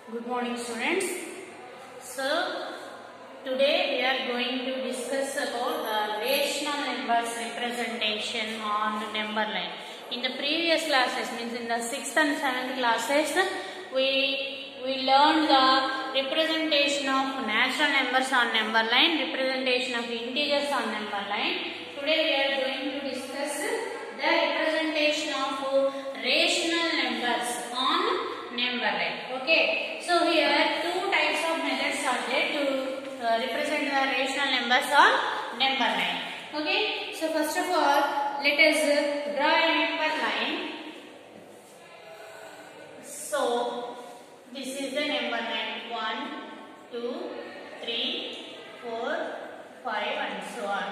Good morning, students. So, today we are going to discuss about uh, rational numbers representation on number line. In the previous classes, means in the sixth and seventh classes, we we learned the representation of natural numbers on number line, representation of integers on number line. Today we are going to discuss the representation of rational numbers on number line. Okay. So here two types of methods are there to uh, represent the rational numbers on number line. Okay. So first of all, let us uh, draw a number line. So this is the number line one, two, three, four, five, and so on.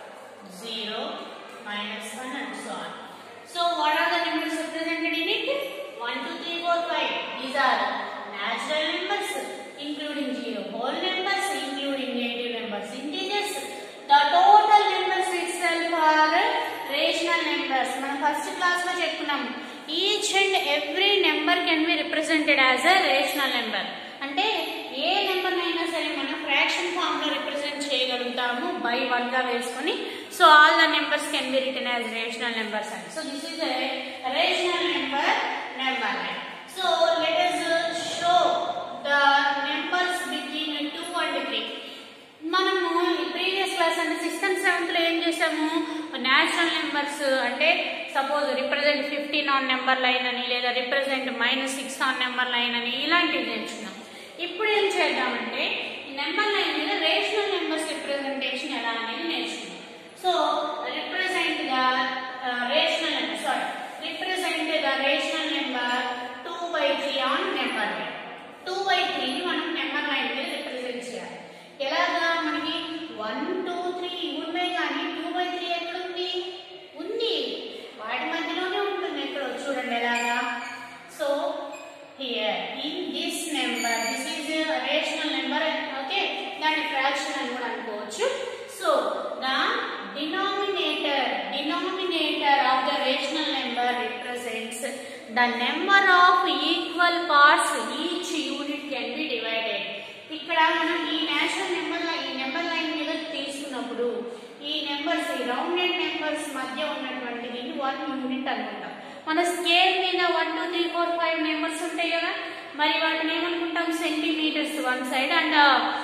Zero, minus one, and so on. So what are the numbers represented in it? One, two, three, four, five. These are natural numbers, including zero. Whole numbers, including negative numbers. Integers. The total numbers itself are rational numbers. మనం first class లో చెప్పుకున్నాం each and every number can be represented as a rational number అంటే ఏ number అయినా సరే మనం fraction form లో represent చేయగలుగుతాము బై వన్ గా వేసుకొని so all the numbers can be written as rational numbers and so this is a rational number number line so let us show the numbers between two and three మనము previous class అంటే sixth and seventh లో ఏం చేసాము natural numbers అంటే suppose represent fifteen on number line అని లేదా represent minus six on number line అని ఇలాంటివి నేర్చుకున్నాం ఇప్పుడు ఏం చేద్దామంటే ఈ నెంబర్ లైన్ మీద రేషనల్ నెంబర్స్ రిప్రజెంటేషన్ ఎలా అనేది నేర్చుకున్నాం so represent the rational number sorry represent the rational number two by three on number line two by త్రీని మనం నెంబర్ లైన్ మీద రిప్రజెంట్ చేయాలి ఎలాగా మనకి వన్ టూ త్రీ ఉన్నాయి కానీ టూ బై త్రీ ఎక్కడుంది ఉంది వాటి మధ్యలోనే ఉంటుంది ఎక్కడో చూడండి ఎలాగా so here in this number this is rational number okay దాని ఫ్రాక్షన్ అని కూడా అనుకోవచ్చు so the denominator denominator of the rational number represents the number of equal parts each unit can be divided ఇక్కడ మనం ఈ నేషనల్ నెంబర్ ఈ number line మీద తీసుకున్నప్పుడు ఈ నెంబర్స్ ఈ రౌండెడ్ నెంబర్స్ మధ్య ఉన్నటువంటి దీన్ని వన్ యూనిట్ అనుకుంటాం మన స్కేల్ మీద one two three four five numbers ఉంటాయి కదా మరి వాటిని ఏమనుకుంటాం centimetres one side and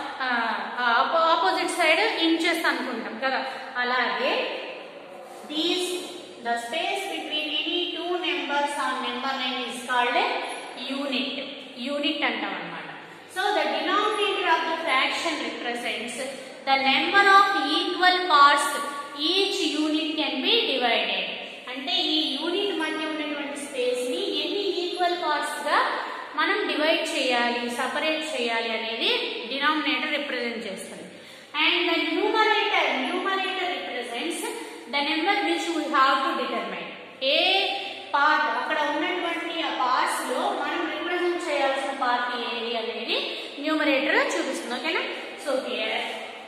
opposite side inches అనుకుంటాం కదా అలాగే this the space between any two numbers on number line is called unit unit అంటాం అనమాట So the denominator of the fraction represents the number of equal parts each unit can be divided. అంటే ఈ unit మధ్య ఉన్నటువంటి space ని ఎన్ని equal parts గా మనం డివైడ్ చేయాలి సపరేట్ చేయాలి అనేది డినామినేటర్ రిప్రజెంట్ చేస్తుంది and the numerator numerator represents the number which we have to determine a part అక్కడ ఉన్నటువంటి ఆ పార్ట్స్ లో మనం రిప్రజెంట్ చేయాల్సిన పార్ట్ ఏది అనేది న్యూమరేటర్ చూపిస్తుంది ఓకేనా so here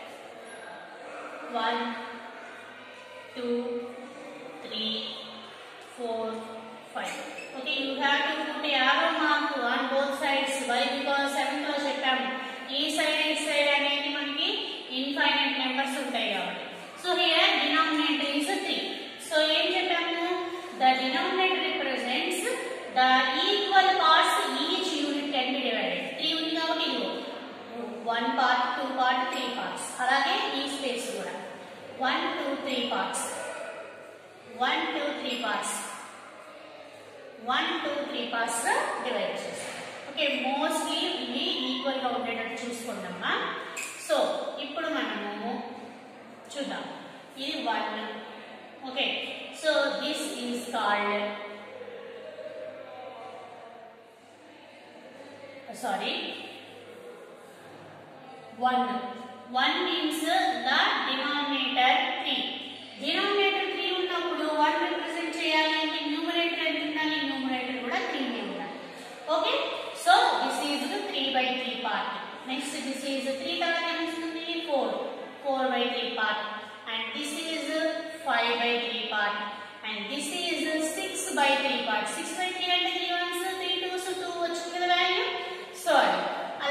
one two three four five okay you have to put arrow mark on both sides why because seventh లో చెప్పాము ఈ సైడ్ ఈ సైడ్ అనేది మనకి ఇన్ఫైనైట్ నెంబర్స్ ఉంటాయి కాబట్టి so here denominator is three so ఏం చెప్పాము the denominator represents the equal parts each unit can be divided three ఉంది కాబట్టి ఇది one part two part three parts అలాగే ఈ స్పేస్ కూడా one two three parts one two three parts one two three parts divide చేస్తాం okay mostly ఇవి ఈక్వల్గా ఉండేటట్టు చూసుకుందామా సో ఇప్పుడు మనము చూద్దాం ఇది one okay so this is called sorry one one means the denominator three denominator three ఉన్నప్పుడు వన్ రిప్రజెంట్ చేయాలి అంటే న్యూమరేటర్ ఎంత ఉండాలి న్యూమరేటర్ కూడా త్రీనే ఉండాలి okay so this is three by three part next this is three తర్వాత ఏమొస్తుంది four four by three part and this is five by three part and this is six by three part six by three అంటే three ones three twos two వచ్చింది కదా value so అది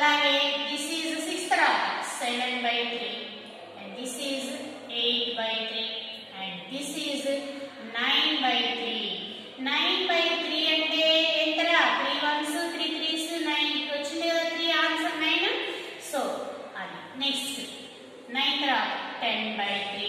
అలాగే this is sixth రా seven by three and this is eight by three and this is nine by three nine by three అంటే ఎంతరా three ones three threes nine వచ్చింది కదా three answer nine so అది next nine రా ten by three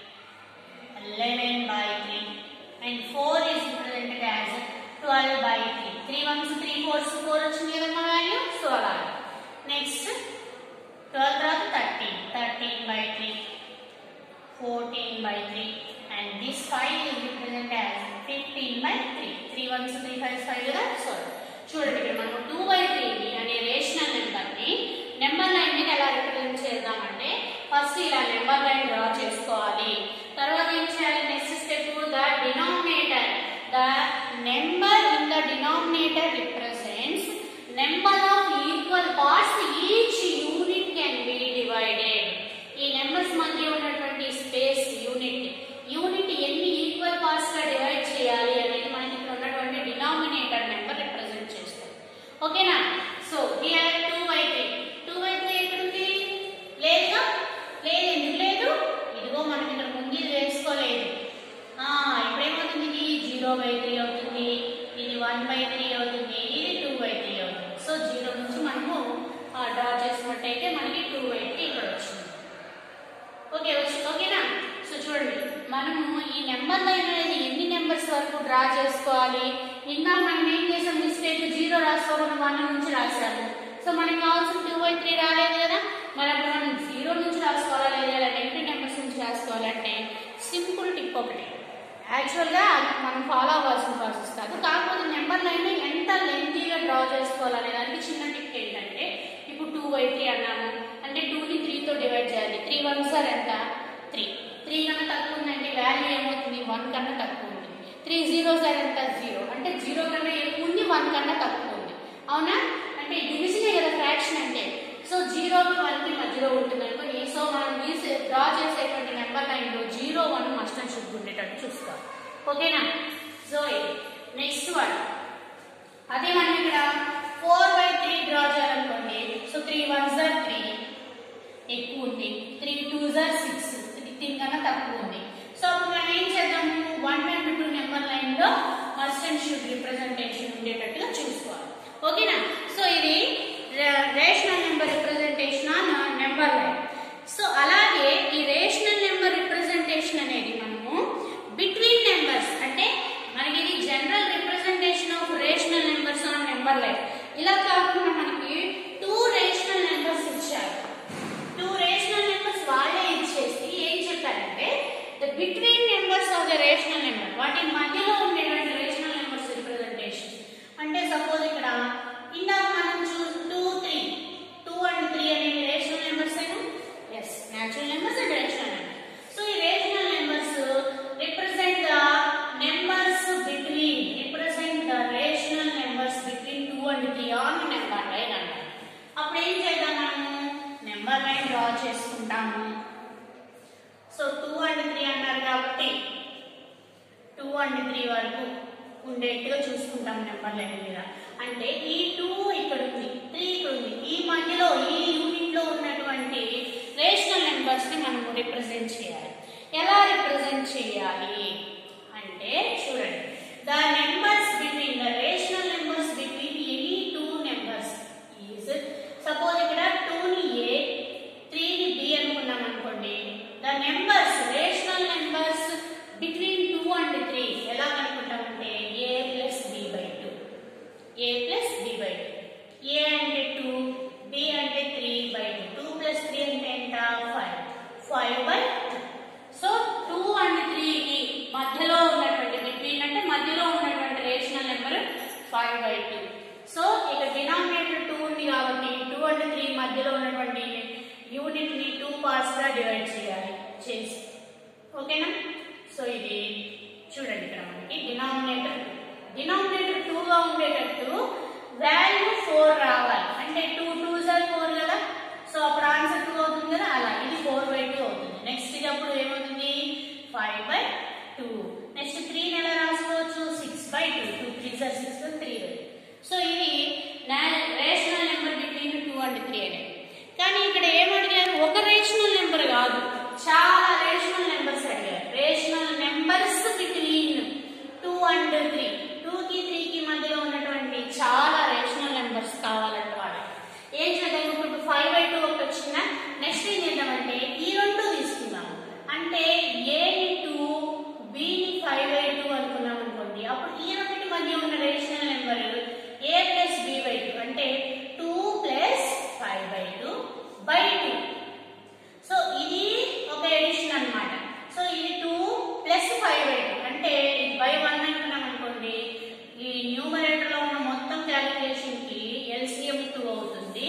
eleven by three and four is represented as twelve by three three ones three fours four వచ్చింది కదమ్మా value so అలా next twelve తర్వాత thirteen thirteen by three fourteen by three and this five is represent as fifteen by three three ones three five five కదా so చూడండి ఇక్కడ మనం two by three అనే rational నెంబర్ని నెంబర్ లైన్ మీద ఎలా రిప్రజెంట్ చేద్దామంటే ఫస్ట్ ఇలా నెంబర్ లైన్ డ్రా చేసుకోవాలి తర్వాత ఏం చేయాలి next step the denominator the number in the denominator represents number of equal parts each unit can be divided ఈ నెంబర్స్ మధ్య ఉన్నటువంటి స్పేస్ యూనిట్ యూనిట్ ఎన్ని ఈక్వల్ పార్ట్స్ గా డివైడ్ చేయాలి అనేది మనకి ఇక్కడ ఉన్నటువంటి డినామినేటర్ నెంబర్ రిప్రజెంట్ చేస్తుంది ఓకేనా so here two by three two by three ఎక్కడుంది లేదా లేదు ఎందుకు లేదు ఇదిగో మనం ఇక్కడ ముందు ఇది వేసుకోలేదు ఆ, ఇప్పుడేమవుతుంది ఇది జీరో బై త్రీ అవుతుంది ఇది వన్ బై త్రీ అవుతుంది ఇది టూ బై త్రీ అవుతుంది సో జీరో నుంచి మనము డ్రా చేసినట్టయితే మనకి టూ బై త్రీ ఇక్కడ వచ్చింది ఓకే వచ్చి- ఓకేనా సో చూడండి మనము ఈ నెంబర్ లైన్ అనేది ఎన్ని నెంబర్స్ వరకు డ్రా చేసుకోవాలి ఇందా మనం ఏం చేసాం మిస్టేక్ జీరో రాసుకోవడం వన్ నుంచి రాసాము సో మనకి కావాల్సిన టూ బై త్రీ రాలేదు కదా మరి అప్పుడు మనం జీరో నుంచి రాసుకోవాలా లేదా లేదా నెగిటివ్ నెంబర్స్ నుంచి రాసుకోవాలంటే సింపుల్ టిప్ ఒకటి యాక్చువల్గా అది మనం ఫాలో అవ్వాల్సిన ప్రాసెస్ కాదు కాకపోతే నెంబర్ లైన్ ఎంత లెంతీగా డ్రా చేసుకోవాలనే దానికి చిన్న టిప్ ఏంటంటే ఇప్పుడు టూ బై త్రీ అన్నాము అంటే టూని త్రీతో డివైడ్ చేయాలి త్రీ వన్ సార్ ఎంత త్రీ త్రీ కన్నా తక్కువ ఉందంటే వాల్యూ ఏమవుతుంది వన్ కన్నా తక్కువ ఉంటుంది త్రీ జీరో సార్ ఎంత జీరో అంటే జీరో కన్నా ఎక్కువ ఉంది వన్ కన్నా తక్కువ ఉంది అవునా అంటే డివిజనే కదా ఫ్రాక్షన్ అంటే సో జీరోకి వన్కి మధ్యలో ఉంటుంది అనుకోని సో మనం గీసే డ్రా చేసేటువంటి నెంబర్ లైన్లో zero one must and should ఉండేటట్టు చూస్తాం ఓకేనా సో నెక్స్ట్ వన్ అదే మనం ఇక్కడ ఫోర్ బై త్రీ డ్రా చేయాలనుకోండి సో త్రీ వన్ జార్ త్రీ ఎక్కువ ఉంది త్రీ టూ జార్ సిక్స్ త్రీ త్రీ కన్నా తక్కువ ఉంది సో అప్పుడు మనం ఏం చేద్దాము one and two number line లో మస్ట్ అండ్ షుడ్ రిప్రజెంటేషన్ ఉండేటట్టుగా చూసుకోవాలి ఓకేనా సో ఇది rational number representation on number line so అలాగే ఈ రేషనల్ నెంబర్ రిప్రజెంటేషన్ అనేది మనము బిట్వీన్ నెంబర్స్ అంటే మనకి ఇది general representation of rational numbers on number line ఇలా కాకుండా మనకి టూ రేషనల్ నెంబర్స్ ఇచ్చారు టూ రేషనల్ నెంబర్స్ వాళ్ళే ఇచ్చేసి ఏం చెప్పారంటే the between numbers of the rational number వాటి మధ్యలో ఉండేటువంటి రేషనల్ నెంబర్స్ రిప్రజెంటేషన్ అంటే సపోజ్ ఇక్కడ ఇందాక మనం చూసి two three two and three అనేవి రేషనల్ నెంబర్స్ అయినా as natural numbers and rational numbers so ఈ rational numbers represent the numbers between represent the rational numbers between two and three on number line అంటారు అప్పుడు ఏం చేద్దాం మనము number line draw చేసుకుంటాము so two and three అన్నారు కాబట్టి two and three వరకు ఉండేట్టుగా చూసుకుంటాం నెంబర్ లైన్ మీద అంటే ఈ టూ ఇక్కడ ఉంది త్రీ ఇక్కడ ఉంది ఈ మధ్యలో ఈ యూనిట్ లో ఉన్నటువంటి రేషనల్ నెంబర్స్ ని మనం రిప్రజెంట్ చేయాలి ఎలా రిప్రజెంట్ చేయాలి అంటే చూడండి the numbers between the rational numbers between any two numbers is suppose ఇక్కడ టూ ని ఏ త్రీ ని బి అనుకున్నాం అనుకోండి the numbers rational numbers between two and three ఎలా కనుక్కుంటామంటే a plus b by two a plus b by two a అంటే two b అంటే three by two two plus three అంటే ఎంత five five by two so two and త్రీకి మధ్యలో ఉన్నటువంటి between అంటే మధ్యలో ఉన్నటువంటి rational number five by two so ఇక డినామినేటర్ టూ ఉంది కాబట్టి టూ అండ్ త్రీ మధ్యలో ఉన్నటువంటి యూనిట్ ని టూ పార్ట్స్ గా డివైడ్ చేయాలి చేసి ఓకేనా సో ఇది చూడండి ఇక్కడ మనకి డినామినేటర్ డినామినేటర్ టూ గా ఉండేటట్టు వాల్యూ ఫోర్ రావాలి అంటే టూ టూ సార్ ఫోర్ కదా సో అప్పుడు ఆన్సర్ టూ అవుతుంది కదా అలా ఇది ఫోర్ బై టూ అవుతుంది నెక్స్ట్ ఇది అప్పుడు ఏమవుతుంది five by two next three ఎలా రాసుకోవచ్చు six by two two three సార్ సిక్స్ త్రీ బై సో ఇది rational number between two and three అనేది కానీ ఇక్కడ ఏమడిగారు ఒక రేషనల్ నెంబర్ కాదు చాలా రేషనల్ నెంబర్స్ అడిగారు rational numbers between two and three టూకి త్రీకి మధ్యలో ఉన్నటువంటి చాలా రేషనల్ నెంబర్స్ కావాలంటే వాళ్ళకి ఏం చేద్దాం ఇప్పుడు ఫైవ్ బై టూ ఒకటి వచ్చిన నెక్స్ట్ ఏం చేద్దామంటే ఈ రెండు తీసుకుందాం అంటే ఏని టూ బిని ఫైవ్ బై టూ అనుకున్నాం అనుకోండి అప్పుడు ఈ రెండింటి మధ్య ఉన్న rational number a plus b by two అంటే two plus five by two by two so ఇది ఒక ఎడిషన్ అన్నమాట సో ఇది two plus five by two అంటే ఇది బై వన్ అనుకున్నాం అనుకోండి ఈ న్యూమరేటర్ లో ఉన్న మొత్తం క్యాలిక్యులేషన్ కి ఎల్సిఎం టూ అవుతుంది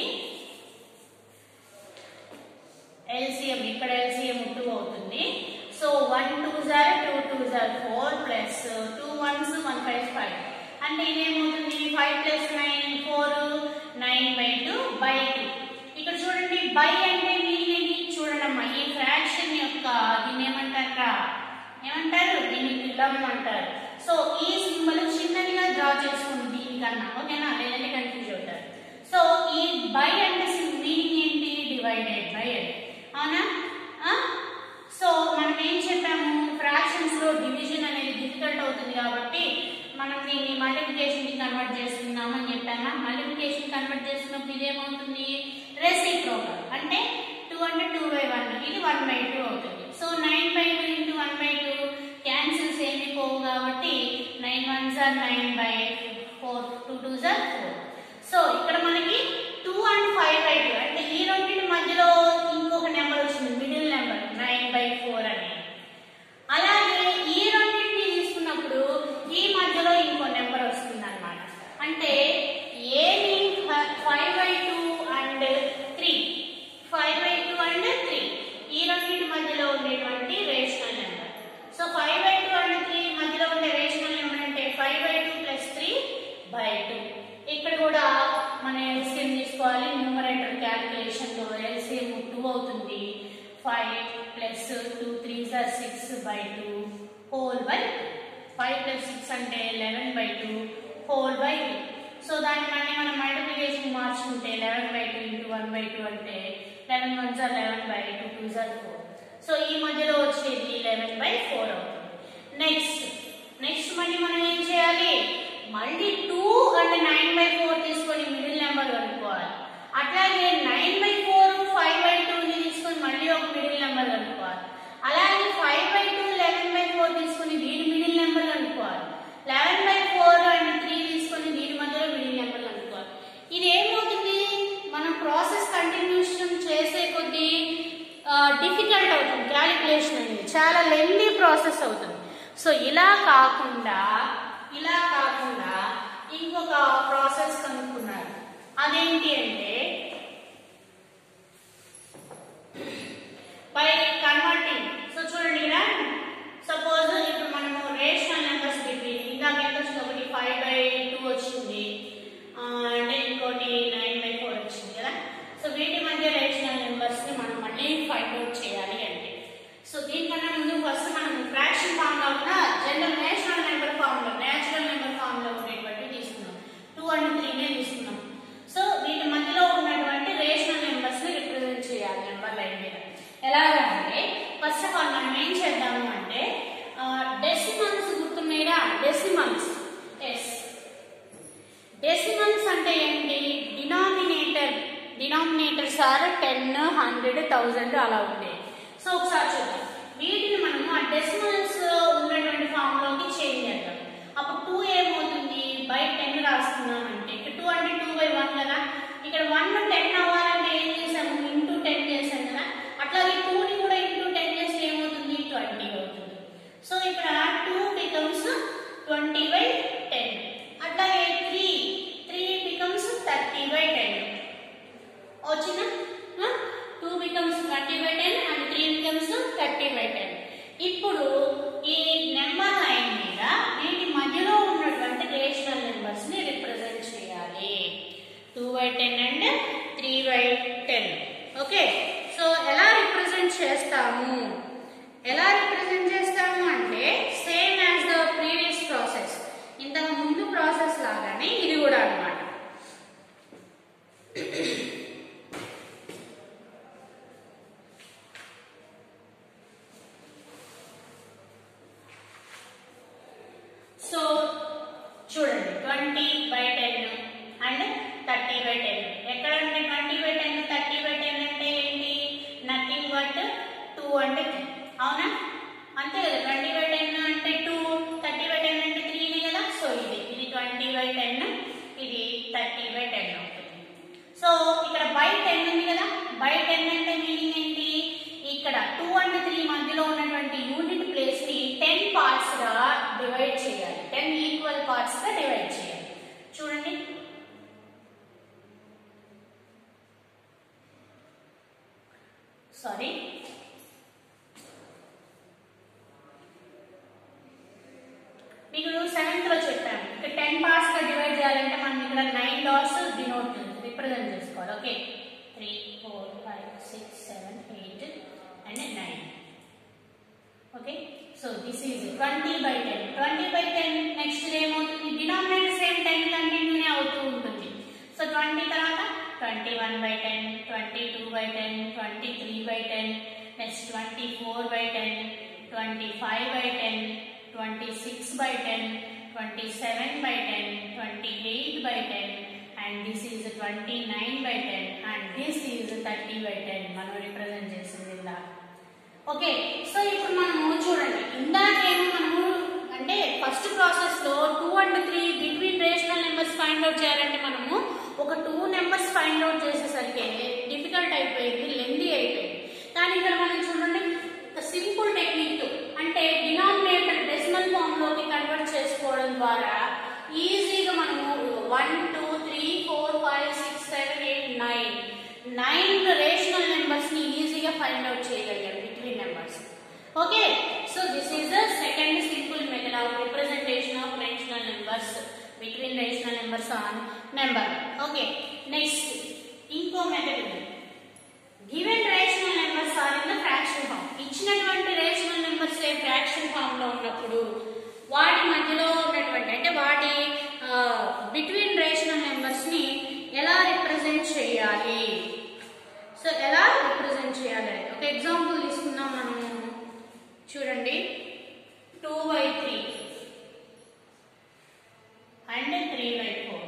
ఎల్సిఎం ఇక్కడ ఎల్సిఎం టూ అవుతుంది సో వన్ టూ జార్ టూ టూ జార్ four plus two ones one five five అంటే ఇదేమవుతుంది five plus nine four nine by two by two ఇక్కడ చూడండి బై అంటే మీనింగ్ చూడండి అమ్మా ఈ ఫ్రాక్షన్ యొక్క దీన్ని ఏమంటారా ఏమంటారు దీన్ని పిల్లం అంటారు సో ఈ సింబల్ చిన్నదిగా డ్రా చేసుకుని దీనికన్నా ఓకేనా లేదంటే కన్ఫ్యూజ్ అవుతారు సో ఈ బై అంటే మీనింగ్ ఏంటి డివైడెడ్ బై అని అవునా ఆ? సో మనం ఏం చెప్పాము ఫ్రాక్షన్స్ లో డివిజన్ అనేది డిఫికల్ట్ అవుతుంది కాబట్టి మనం దీన్ని మల్టిప్లికేషన్ కి కన్వర్ట్ చేస్తున్నాము అని చెప్పామా మల్టిప్లికేషన్ కన్వర్ట్ చేస్తున్నప్పుడు ఇదేమవుతుంది రెసిప్రోకల్ అంటే టూ అంటే టూ బై వన్ ఇది వన్ బై టూ అవుతుంది so nine by two into one by two cancels ఏమి పోవు కాబట్టి నైన్ వన్ సార్ nine by four two two సార్ ఫోర్ సో ఇక్కడ మనకి two and five by two అంటే ఈ రెండింటి మధ్యలో ఇంకొక నెంబర్ వచ్చింది middle number nine by four అని అలాగే ఈ రెండింటిని తీసుకున్నప్పుడు ఈ మధ్యలో ఇంకో నెంబర్ వస్తుంది అనమాట అంటే ఏని five by two and three five by two and three ఈ రెండింటి మధ్యలో ఉండేటువంటి rational number so five by two and three మధ్యలో ఉండే రేషనల్ నెంబర్ అంటే five by two plus three by two ఇక్కడ కూడా మన ఎల్సిఎం తీసుకోవాలి న్యూమరేటర్ క్యాలిక్యులేషన్ లో ఎల్సిఎం టూ అవుతుంది ఫైవ్ ప్లస్ టూ త్రీ సార్ six by two whole by five plus six అంటే eleven by two whole by two so దాన్ని మళ్ళీ మనం మల్టిప్లికేషన్ మార్చుకుంటే eleven by two into one by two అంటే eleven one సార్ eleven by two two సార్ four so ఈ మధ్యలో వచ్చేది లెవెన్ బై ఫోర్ అవుతుంది నెక్స్ట్ నెక్స్ట్ మళ్ళీ మనం ఏం చేయాలి మళ్ళీ two and nine by four తీసుకొని మిడిల్ నెంబర్ కనుక్కోవాలి అట్లాగే nine by four five by two తీసుకొని మళ్ళీ ఒక మిడిల్ నెంబర్ కనుక్కోవాలి అలాగే five by two eleven by four తీసుకొని దీని మిడిల్ నెంబర్ కనుక్కోవాలి eleven by four and three తీసుకొని దీని మధ్యలో మిడిల్ నెంబర్ కనుక్కోవాలి ఇది ఏమవుతుంది మనం ప్రాసెస్ కంటిన్యూషన్ చేసే కొద్దీ డిఫికల్ట్ అవుతుంది క్యాలిక్యులేషన్ అనేది చాలా లెందీ ప్రాసెస్ అవుతుంది సో ఇలా కాకుండా ఇలా కాకుండా ఇంకొక ప్రాసెస్ కనుక్కున్నారు అదేంటి అంటే బై కన్వర్టింగ్ సో చూడండి ఇలా సపోజ్ ఇప్పుడు మనము రేషనల్ నెంబర్స్ బిట్వీన్ ఇందాక ఎంత వచ్చింది ఒకటి ఫైవ్ బై టూ వచ్చింది ఆ, అంటే ఇంకోటి నైన్ బై ఫోర్ వచ్చింది కదా సో వీటి మధ్య రేషనల్ నెంబర్స్ ని మనం మళ్ళీ ఫైండ్ అవుట్ చేయాలి అంటే సో దీనికన్నా ముందు ఫస్ట్ మనం ఫ్రాక్షన్ ఫామ్ లో ఉన్న జనరల్ నేషనల్ నెంబర్ ఫామ్ లో నేచురల్ నెంబర్ ఫామ్ లో ఉండేటువంటి తీసుకున్నాం టూ అండ్ త్రీనే తీసుకున్నాం సో వీటి మధ్యలో ఉన్నటువంటి రేషనల్ నెంబర్స్ ని రిప్రజెంట్ చేయాలి నెంబర్ లైన్ మీద ఎలాగంటే ఫస్ట్ ఆఫ్ ఆల్ మనం ఏం చేద్దాము అంటే డెసిమల్స్ గుర్తున్నాయిరా డెసిమల్స్ ఎస్ డెసిమల్స్ అంటే ఏంటి denominator denominators are ten hundred thousand అలా ఉండేవి సో ఒకసారి చూద్దాం వీటిని మనము ఆ డెసిమల్స్ ఉన్నటువంటి ఫామ్ లోకి చేంజ్ చేద్దాం అప్పుడు టూ ఏమవుతుంది బై టెన్ రాస్తున్నాం అంటే ఇక్కడ టూ అంటే టూ బై వన్ కదా ఇక్కడ వన్ టెన్ అవ్వాలంటే ఏం చేసాము ఇంటూ టెన్ చేసాం కదా అట్లాగే టూని కూడా ఇంటూ టెన్ చేస్తే ఏమవుతుంది ట్వంటీ అవుతుంది సో ఇక్కడ two becomes twenty by ten అట్లాగే three three becomes thirty by ten వచ్చిందా two becomes twenty by ten and three becomes thirty by ten ఇప్పుడు ఈ నెంబర్ లైన్ మీద వీటి మధ్యలో ఉన్నటువంటి రేషనల్ నెంబర్స్ ని రిప్రజెంట్ చేయాలి two by ten and three by ten okay so ఎలా రిప్రజెంట్ చేస్తాము ఎలా రిప్రజెంట్ చేస్తాము అంటే same as the previous process ఇంతకు ముందు ప్రాసెస్ లాగానే ఇది కూడా అన్నమాట థర్టీ బై టెన్ అవుతుంది సో ఇక్కడ బై టెన్ ఉంది కదా బై టెన్ అంటే మీనింగ్ ఏంటి ఇక్కడ టూ అండ్ త్రీ మధ్యలో ఉన్నటువంటి యూనిట్ ప్లేస్ ని టెన్ పార్ట్స్ గా డివైడ్ చేయాలి టెన్ ఈక్వల్ పార్ట్స్ గా డివైడ్ చేయాలి చూడండి సారీ మీకు సెవెంత్ లో చెప్పాను ఇక్కడ టెన్ పార్ట్స్ గా డివైడ్ చేయాలంటే మనం ఇక్కడ నైన్ డాట్స్ డినోట్ రిప్రజెంట్ చేసుకోవాలి okay three four five six seven eight and nine okay so this is twenty by ten twenty by ten next ఏమవుతుంది డినామినేటర్ సేమ్ టెన్ కంటిన్యూనే అవుతూ ఉంటుంది సో ట్వంటీ తర్వాత twenty one by ten twenty two by ten twenty three by ten next twenty four by ten twenty five by ten twenty six by ten twenty seven by ten twenty eight by ten and this is twenty nine by ten and this is thirty by ten మనం represent చేసింది ఇలా okay so ఇప్పుడు మనము చూడండి ఇందాకేమో మనము అంటే first process లో two and three between rational numbers find out చేయాలంటే మనము ఒక టూ నెంబర్స్ ఫైండ్ అవుట్ చేసేసరికి డిఫికల్ట్ అయిపోయింది లెందీ అయిపోయింది కానీ ఇక్కడ మనం చూడండి సింపుల్ టెక్నిక్ తో అంటే డినామినేటర్ డెసిమల్ ఫామ్ లోకి కన్వర్ట్ చేసుకోవడం ద్వారా ఈజీగా మనము one two three four five six seven eight nine nine rational numbers ని ఈజీగా ఫైండ్ అవుట్ చేయగలిగాం between numbers okay so this is the second simple method of representation of rational numbers between rational numbers on number okay next ఇంకో method ఉంది given rational numbers are in the fraction form ఇచ్చినటువంటి rational numbers a fraction form లో ఉన్నప్పుడు వాటి మధ్యలో ఉన్నటువంటి అంటే వాటి బిట్వీన్ రేషనల్ నెంబర్స్ ని ఎలా రిప్రజెంట్ చేయాలి సో ఎలా రిప్రజెంట్ చేయాలి ఒక ఎగ్జాంపుల్ తీసుకుందాం మనము చూడండి two by three and three by four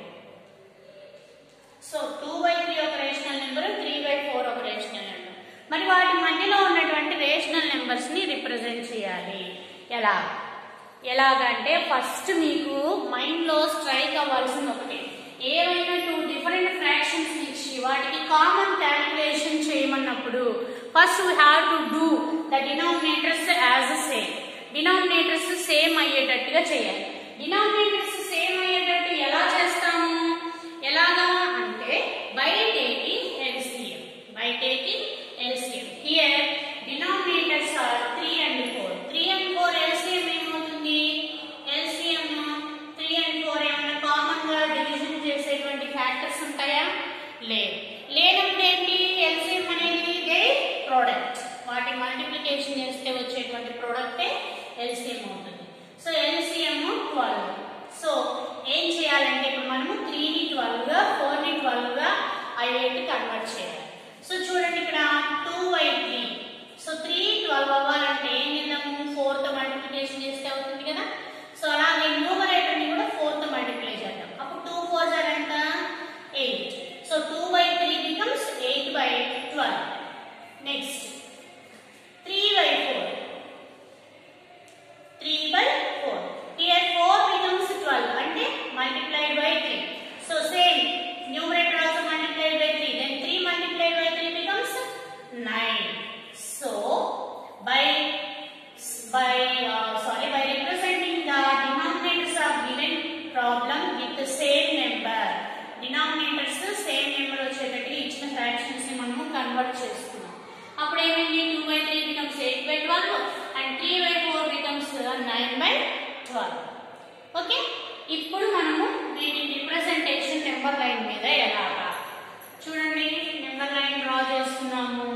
so two by three ఒక rational number three by four ఒక రేషనల్ నెంబర్ మరి వాటి మధ్యలో ఉన్నటువంటి రేషనల్ నెంబర్స్ ని రిప్రజెంట్ చేయాలి ఎలా ఎలాగంటే ఫస్ట్ మీకు మైండ్ లో స్ట్రైక్ అవ్వాల్సింది ఒకటి ఏవైనా టూ డిఫరెంట్ ఫ్రాక్షన్స్ ఇచ్చి వాటికి కామన్ క్యాలిక్యులేషన్ చేయమన్నప్పుడు first we have to do the denominators as same denominators same అయ్యేటట్టుగా చేయాలి డినామినేటర్స్ సేమ్ అయ్యేటట్టు ఎలా చేస్తాము ఎలాగా అంటే by taking LCM by taking LCM here denominators are three and four three and four LCM ఏమవుతుంది LCM three and four ఏమైనా common గా డివిజన్ చేసేటువంటి ఫ్యాక్టర్స్ ఉంటాయా లేదు లేనప్పుడు ఏంటి ఎల్సిఎం అనేది దే ప్రోడక్ట్ వాటి మల్టిప్లికేషన్ చేస్తే వచ్చేటువంటి ప్రోడక్టే ఎల్సిఎం అవుతుంది సో ఎల్సిఎం ట్వెల్వ్ సో ఏం చేయాలంటే ఇప్పుడు మనము త్రీని ట్వెల్వ్ గా ఫోర్ని ట్వెల్వ్ గా అయ్యేట్టు కన్వర్ట్ చేయాలి సో చూడండి ఇక్కడ two by three so three twelve అవ్వాలంటే ఏం చేద్దాము ఫోర్ తో మల్టిప్లికేషన్ చేస్తే అవుతుంది కదా సో అలాగే న్యూమరేటర్ ని కూడా ఫోర్ తో మల్టిప్లై చేద్దాం అప్పుడు టూ ఫోర్ జార్ ఎంత eight so two by three becomes eight by twelve next three by four three by four here four becomes twelve అంటే multiplied by three so same numerator also multiplied by three then three multiplied by three becomes nine so by by uh, sorry by representing the denominators of given problem with the same number denominators same number వచ్చేటట్టుగా ఇచ్చిన fractions ని మనము convert చేస్తున్నాం అప్పుడు ఏమైంది two by three becomes eight by twelve and three by four becomes nine by twelve okay ఇప్పుడు మనము దీని రిప్రజెంటేషన్ నెంబర్ లైన్ మీద ఎలాగా చూడండి నెంబర్ లైన్ డ్రా చేస్తున్నాము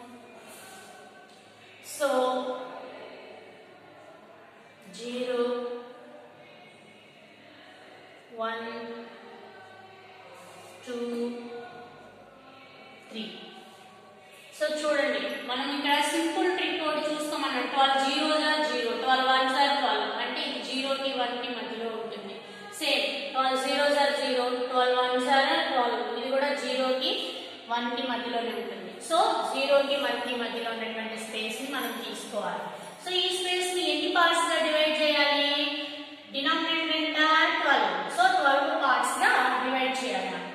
so zero one two three so చూడండి మనం ఇక్కడ సింపుల్ ట్రిక్ ఒకటి చూస్తామన్న twelve zero zero twelve one sir twelve అంటే ఇది జీరోకి వన్ కి మధ్యలో ఉంటుంది same twelve zero sir zero twelve one sir twelve ఇది కూడా జీరోకి వన్ కి మధ్యలోనే ఉంటుంది సో జీరోకి వన్ కి మధ్యలో ఉన్నటువంటి స్పేస్ ని మనం తీసుకోవాలి సో ఈ స్పేస్ ని ఎన్ని పార్ట్స్ గా డివైడ్ చేయాలి డినామినేటర్ ఎంత ట్వెల్వ్ సో ట్వెల్వ్ పార్ట్స్ గా డివైడ్ చేయాలి మనం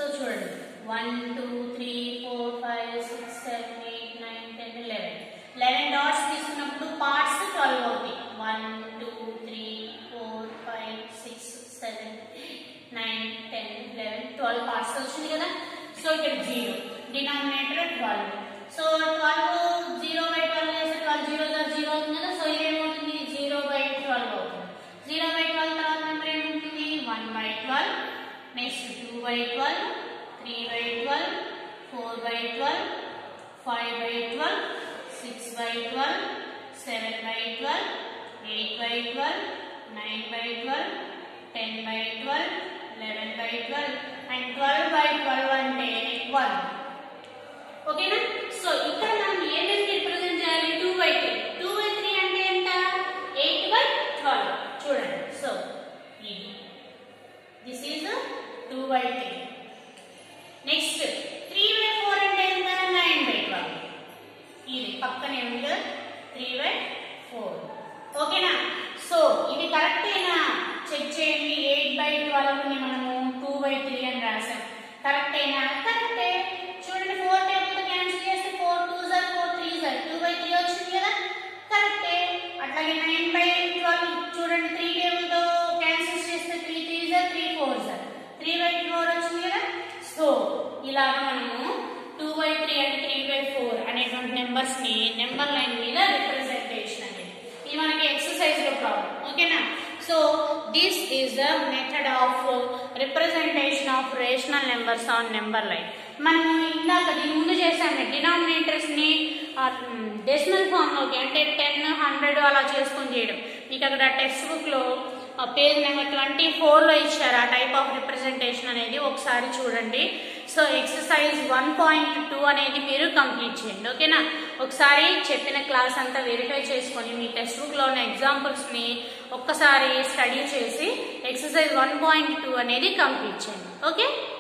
సో చూడండి one two three four five six seven eight nine ten eleven eleven dots తీసుకున్నప్పుడు పార్ట్స్ ట్వెల్వ్ అవుతాయి one two three four five six seven nine ten eleven twelve parts వచ్చింది కదా so ఇక్కడ zero denominator twelve so twelve zero by twelve చేస్తే twelve zero zero అవుతుంది కదా so ఇదేమవుతుంది zero by twelve అవుతుంది జీరో బై ట్వెల్వ్ తర్వాత number ఏముంటుంది one by twelve next two by twelve three by twelve four by twelve five by twelve six by twelve seven by twelve eight by twelve nine by twelve ten by twelve eleven by twelve and twelve by twelve అంటే one ఓకేనా so ఇక్కడ మనం ఏ విధంగా represent చేయాలి two by three two by three అంటే ఎంత eight by twelve చూడండి సో ఇది this is two by three next three by four అంటే ఎంత నైన్ బై ట్వెల్వ్ ఇది పక్కనే ఉంది కదా త్రీ బై ఫోర్ ఓకేనా సో ఇది కరెక్టేనా చెక్ చేయండి ఎయిట్ బై ట్వెల్వ్ ని మనము టూ బై త్రీ అని రాసాం కరెక్టేనా కరెక్టే చూడండి ఫోర్ టేబుల్ తో క్యాన్సిల్ చేస్తే ఫోర్ టూ జర్ ఫోర్ త్రీ జర్ టూ బై త్రీ వచ్చింది కదా కరెక్టే అట్లాగే నైన్ బై ట్వెల్వ్ చూడండి త్రీ టేబుల్ తో క్యాన్సిల్ చేస్తే త్రీ త్రీ జర్ త్రీ ఫోర్ జర్ త్రీ బై ఫోర్ వచ్చింది కదా సో ఇలాగ మనము two by three and three by four అనేటువంటి నెంబర్స్ ని నెంబర్ లైన్ మీద రిప్రజెంటేషన్ అనేది ఇది మనకి ఎక్సర్సైజ్ లో ప్రాబ్లం ఓకేనా so this is the method of representation of rational numbers on number line మనం ఇందాక దీని ముందు చేసాము డినామినేటర్స్ ని డెసిమల్ ఫామ్ లోకి అంటే టెన్ హండ్రెడ్ అలా చేసుకొని చేయడం మీకు అక్కడ టెక్స్ట్ బుక్ లో పేజ్ నెంబర్ ట్వంటీ ఫోర్లో ఇచ్చారు ఆ టైప్ ఆఫ్ రిప్రజెంటేషన్ అనేది ఒకసారి చూడండి so exercise one point two అనేది మీరు కంప్లీట్ చేయండి ఓకేనా ఒకసారి చెప్పిన క్లాస్ అంతా వెరిఫై చేసుకొని మీ టెక్స్ట్ బుక్లో ఉన్న ఎగ్జాంపుల్స్ని ఒక్కసారి స్టడీ చేసి ఎక్సర్సైజ్ వన్ పాయింట్ టూ అనేది కంప్లీట్ చేయండి ఓకే